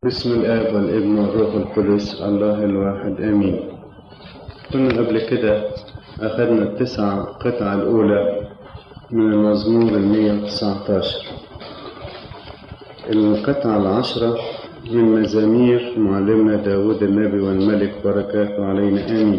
بسم الآب والابن والروح القدس الله الواحد آمين كنا قبل كده أخذنا التسع قطع الأولى من المزمور المية وتسعتاشر القطعة العشرة من مزامير معلمنا داود النبي والملك بركاته علينا آمين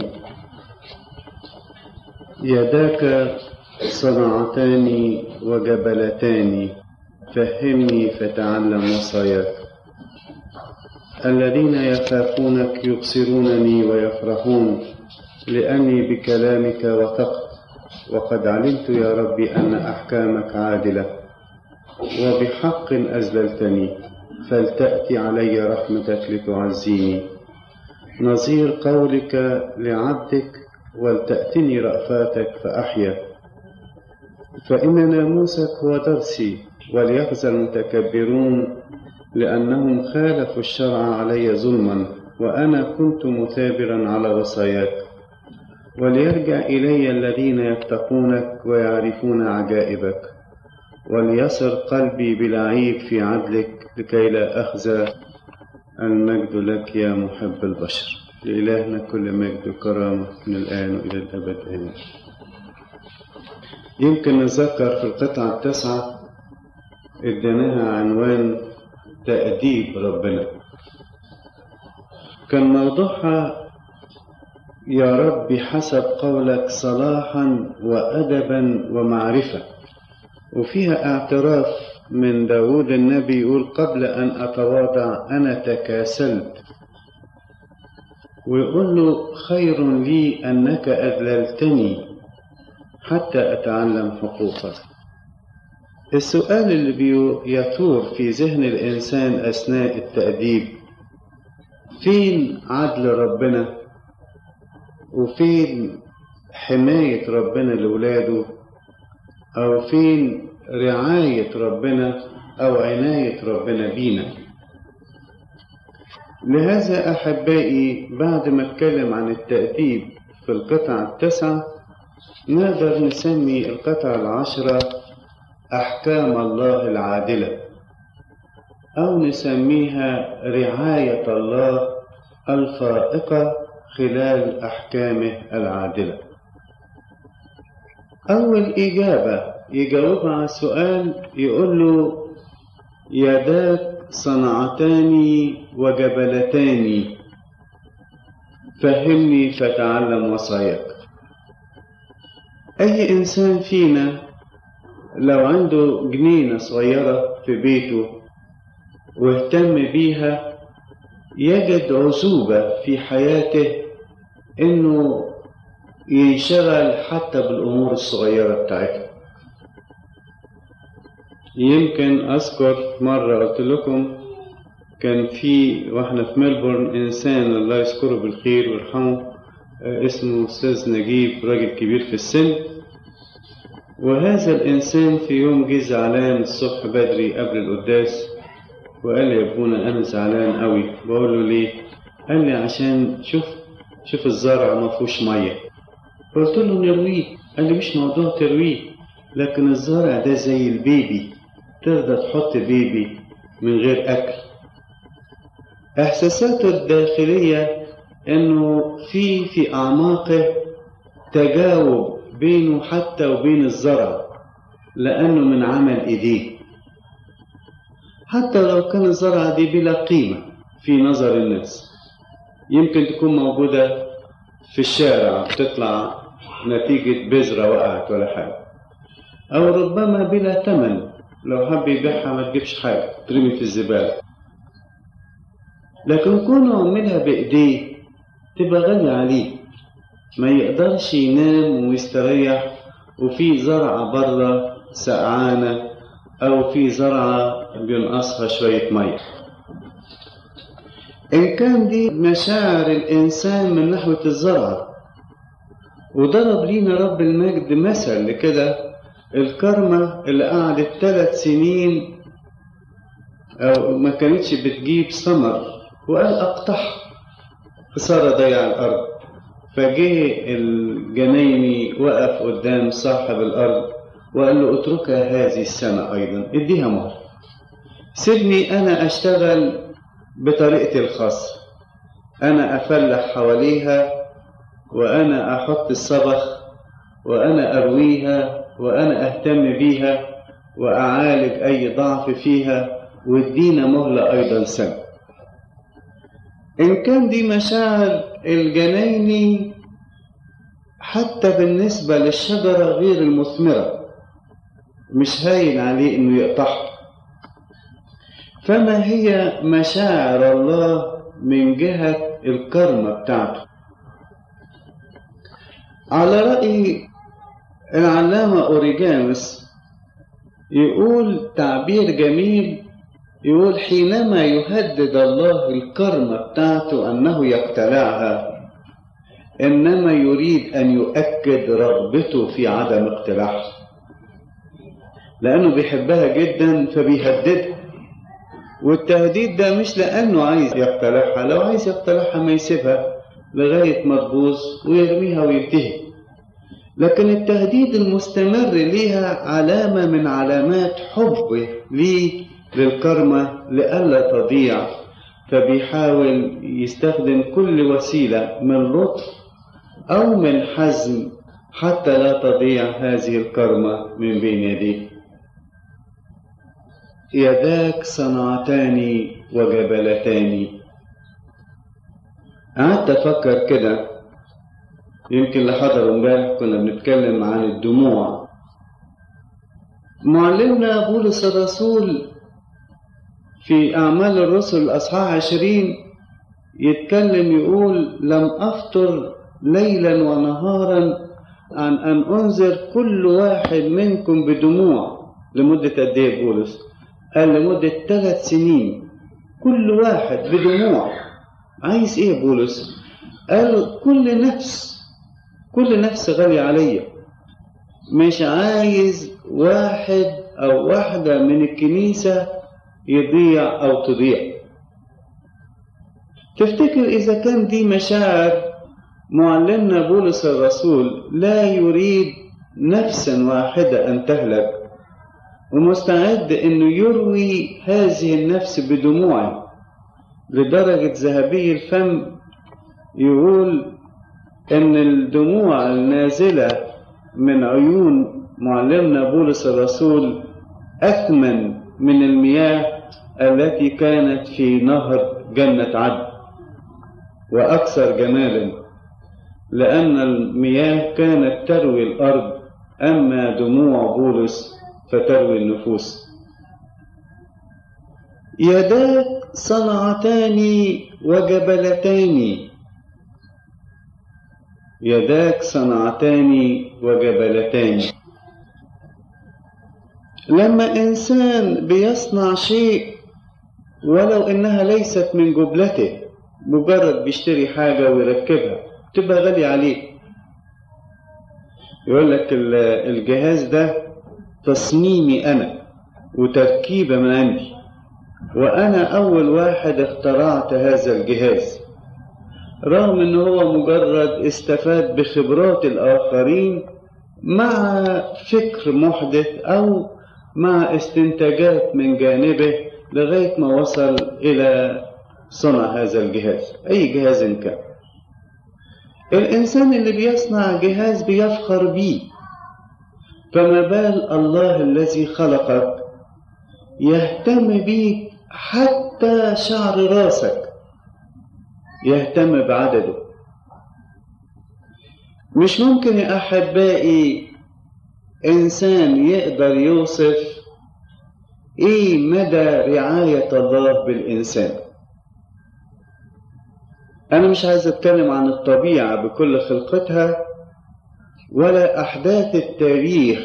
يداك صنعتان وجبلتان فهمني فتعلم وصاياك الذين يخافونك يبصرونني ويفرحون لأني بكلامك وثقت وقد علمت يا ربي أن أحكامك عادلة وبحق أذللتني فلتأتي علي رحمتك لتعزيني نظير قولك لعبدك ولتأتني رأفاتك فأحيا فإن ناموسك هو درسي وليخزى المتكبرون لأنهم خالفوا الشرع علي ظلما وأنا كنت مثابرا على وصاياك وليرجع إلي الذين يتقونك ويعرفون عجائبك وليصر قلبي بلا عيب في عدلك لكي لا أخزى المجد لك يا محب البشر لإلهنا كل مجد وكرامة من الآن وإلى الأبد آمين يمكن نذكر في القطعة التاسعة اديناها عنوان تأديب ربنا كان موضوعها يا رب بحسب قولك صلاحا وأدبا ومعرفة وفيها اعتراف من داود النبي يقول قبل أن أتواضع أنا تكاسلت ويقول له خير لي أنك أذللتني حتى أتعلم حقوقك السؤال اللي بيثور في ذهن الإنسان أثناء التأديب فين عدل ربنا وفين حماية ربنا لولاده أو فين رعاية ربنا أو عناية ربنا بينا لهذا أحبائي بعد ما اتكلم عن التأديب في القطعة التاسعة نقدر نسمي القطعة العشرة أحكام الله العادلة أو نسميها رعاية الله الفائقة خلال أحكامه العادلة أول إجابة يجاوب على السؤال يقول له يداك صنعتان وجبلتان فهمني فتعلم وصاياك أي إنسان فينا لو عنده جنينة صغيرة في بيته واهتم بيها يجد عزوبة في حياته إنه ينشغل حتى بالأمور الصغيرة بتاعتها يمكن أذكر مرة قلت لكم كان في واحنا في ملبورن إنسان الله يذكره بالخير ويرحمه اسمه أستاذ نجيب راجل كبير في السن وهذا الإنسان في يوم جه زعلان الصبح بدري قبل القداس وقال لي يا ابونا أنا زعلان قوي بقول له ليه؟ قال لي عشان شوف شوف الزرع ما فيهوش مية قلت له نرويه قال لي مش موضوع ترويه لكن الزرع ده زي البيبي تقدر تحط بيبي من غير أكل إحساساته الداخلية إنه في في أعماقه تجاوب بينه حتى وبين الزرع لأنه من عمل إيديه حتى لو كان الزرعة دي بلا قيمة في نظر الناس يمكن تكون موجودة في الشارع بتطلع نتيجة بذرة وقعت ولا حاجة أو ربما بلا ثمن لو حب يبيعها ما تجيبش حاجة ترمي في الزبالة لكن كونه عملها بإيديه تبقى غالية عليه ما يقدرش ينام ويستريح وفي زرعة بره سقعانة أو في زرعة بينقصها شوية مية إن كان دي مشاعر الإنسان من نحو الزرعة وضرب لينا رب المجد مثل لكده الكرمة اللي قعدت ثلاث سنين أو ما كانتش بتجيب ثمر وقال أقطعها خسارة ضيع الأرض فجه الجنايني وقف قدام صاحب الأرض وقال له اتركها هذه السنة أيضا اديها مهر سيبني أنا أشتغل بطريقتي الخاصة أنا أفلح حواليها وأنا أحط الصبخ وأنا أرويها وأنا أهتم بيها وأعالج أي ضعف فيها وادينا مهلة أيضا سنة إن كان دي مشاعر الجنايني حتى بالنسبة للشجرة غير المثمرة مش هاين عليه إنه يقطعها فما هي مشاعر الله من جهة الكرمة بتاعته على رأي العلامة أوريجانوس يقول تعبير جميل يقول حينما يهدد الله الكرمة بتاعته أنه يقتلعها إنما يريد أن يؤكد رغبته في عدم اقتلاعها لأنه بيحبها جدا فبيهددها والتهديد ده مش لأنه عايز يقتلعها لو عايز يقتلعها ما يسيبها لغاية ما تبوظ ويرميها وينتهي لكن التهديد المستمر ليها علامة من علامات حبه ليه للكرمة لئلا تضيع فبيحاول يستخدم كل وسيلة من لطف أو من حزم حتى لا تضيع هذه الكرمة من بين يديه يداك صنعتان وجبلتان قعدت أفكر كده يمكن اللي حضروا امبارح كنا بنتكلم عن الدموع معلمنا بولس الرسول في أعمال الرسل الأصحاح عشرين يتكلم يقول لم أفطر ليلا ونهارا عن أن أنذر كل واحد منكم بدموع لمدة قد إيه بولس؟ قال لمدة ثلاث سنين كل واحد بدموع عايز إيه بولس؟ قال كل نفس كل نفس غالية عليا مش عايز واحد أو واحدة من الكنيسة يضيع أو تضيع تفتكر إذا كان دي مشاعر معلمنا بولس الرسول لا يريد نفسا واحدة أن تهلك ومستعد أنه يروي هذه النفس بدموعه لدرجة ذهبي الفم يقول أن الدموع النازلة من عيون معلمنا بولس الرسول أثمن من المياه التي كانت في نهر جنة عدن وأكثر جمالا لأن المياه كانت تروي الأرض أما دموع بولس فتروي النفوس يداك صنعتان وجبلتان يداك صنعتان وجبلتان لما إنسان بيصنع شيء ولو إنها ليست من جبلته مجرد بيشتري حاجة ويركبها تبقى غالية عليه يقول لك الجهاز ده تصميمي أنا وتركيبة من عندي وأنا أول واحد اخترعت هذا الجهاز رغم إن هو مجرد استفاد بخبرات الآخرين مع فكر محدث أو مع استنتاجات من جانبه لغاية ما وصل إلى صنع هذا الجهاز أي جهاز كان الإنسان اللي بيصنع جهاز بيفخر بيه فما بال الله الذي خلقك يهتم بيك حتى شعر راسك يهتم بعدده مش ممكن يا أحبائي إنسان يقدر يوصف إيه مدى رعاية الله بالإنسان أنا مش عايز أتكلم عن الطبيعة بكل خلقتها ولا أحداث التاريخ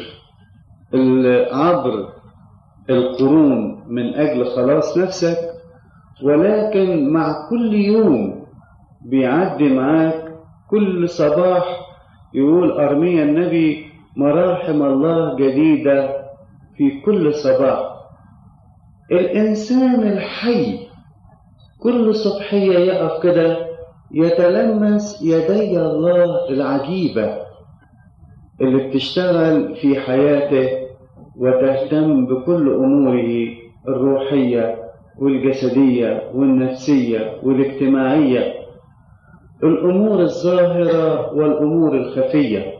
عبر القرون من أجل خلاص نفسك ولكن مع كل يوم بيعدي معاك كل صباح يقول أرميا النبي مراحم الله جديدة في كل صباح الإنسان الحي كل صبحية يقف كده يتلمس يدي الله العجيبة اللي بتشتغل في حياته وتهتم بكل أموره الروحية والجسدية والنفسية والاجتماعية الأمور الظاهرة والأمور الخفية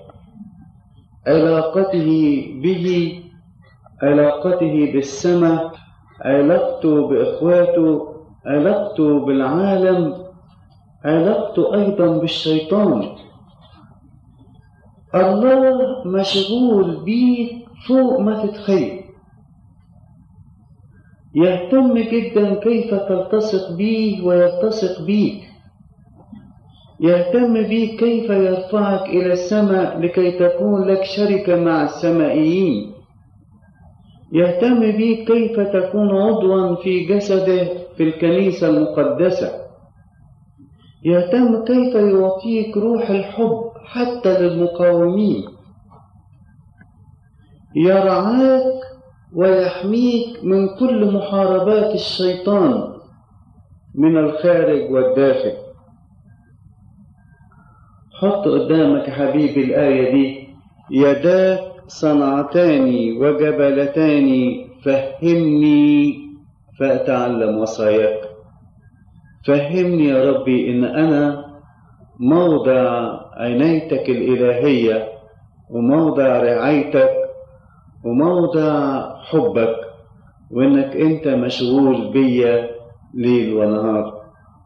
علاقته به علاقته بالسماء علاقته بإخواته علاقته بالعالم علاقته أيضا بالشيطان الله مشغول بيك فوق ما تتخيل يهتم جدا كيف تلتصق بيه ويلتصق بيك يهتم بيك كيف يرفعك إلى السماء لكي تكون لك شركة مع السمائيين يهتم بيك كيف تكون عضوا في جسده في الكنيسة المقدسة يهتم كيف يعطيك روح الحب حتى للمقاومين يرعاك ويحميك من كل محاربات الشيطان من الخارج والداخل حط قدامك يا حبيبي الآية دي يداك صنعتان وجبلتان فهمني فأتعلم وصاياك فهمني يا ربي إن أنا موضع عنايتك الإلهية وموضع رعايتك وموضع حبك وإنك أنت مشغول بيا ليل ونهار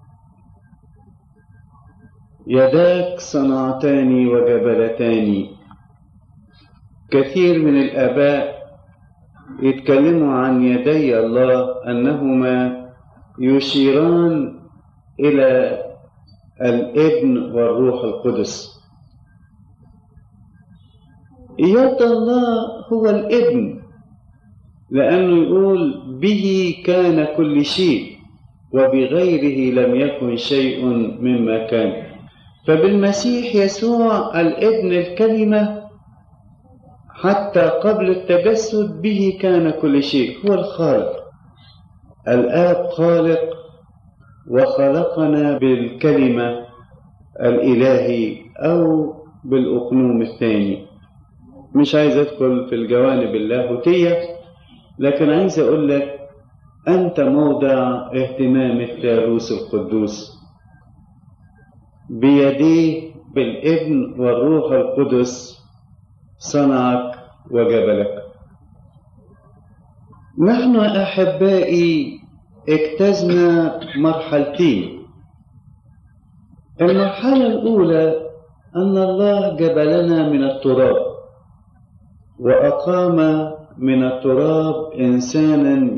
يداك صنعتان وجبلتان كثير من الآباء يتكلموا عن يدي الله أنهما يشيران إلى الابن والروح القدس يد الله هو الابن لأنه يقول به كان كل شيء وبغيره لم يكن شيء مما كان فبالمسيح يسوع الابن الكلمة حتى قبل التجسد به كان كل شيء هو الخالق الآب خالق وخلقنا بالكلمة الإلهي أو بالأقنوم الثاني مش عايز أدخل في الجوانب اللاهوتية لكن عايز أقول لك أنت موضع اهتمام الثالوث القدوس بيديه بالابن والروح القدس صنعك وجبلك نحن أحبائي اجتزنا مرحلتين المرحلة الأولى أن الله جبلنا من التراب وأقام من التراب إنسانا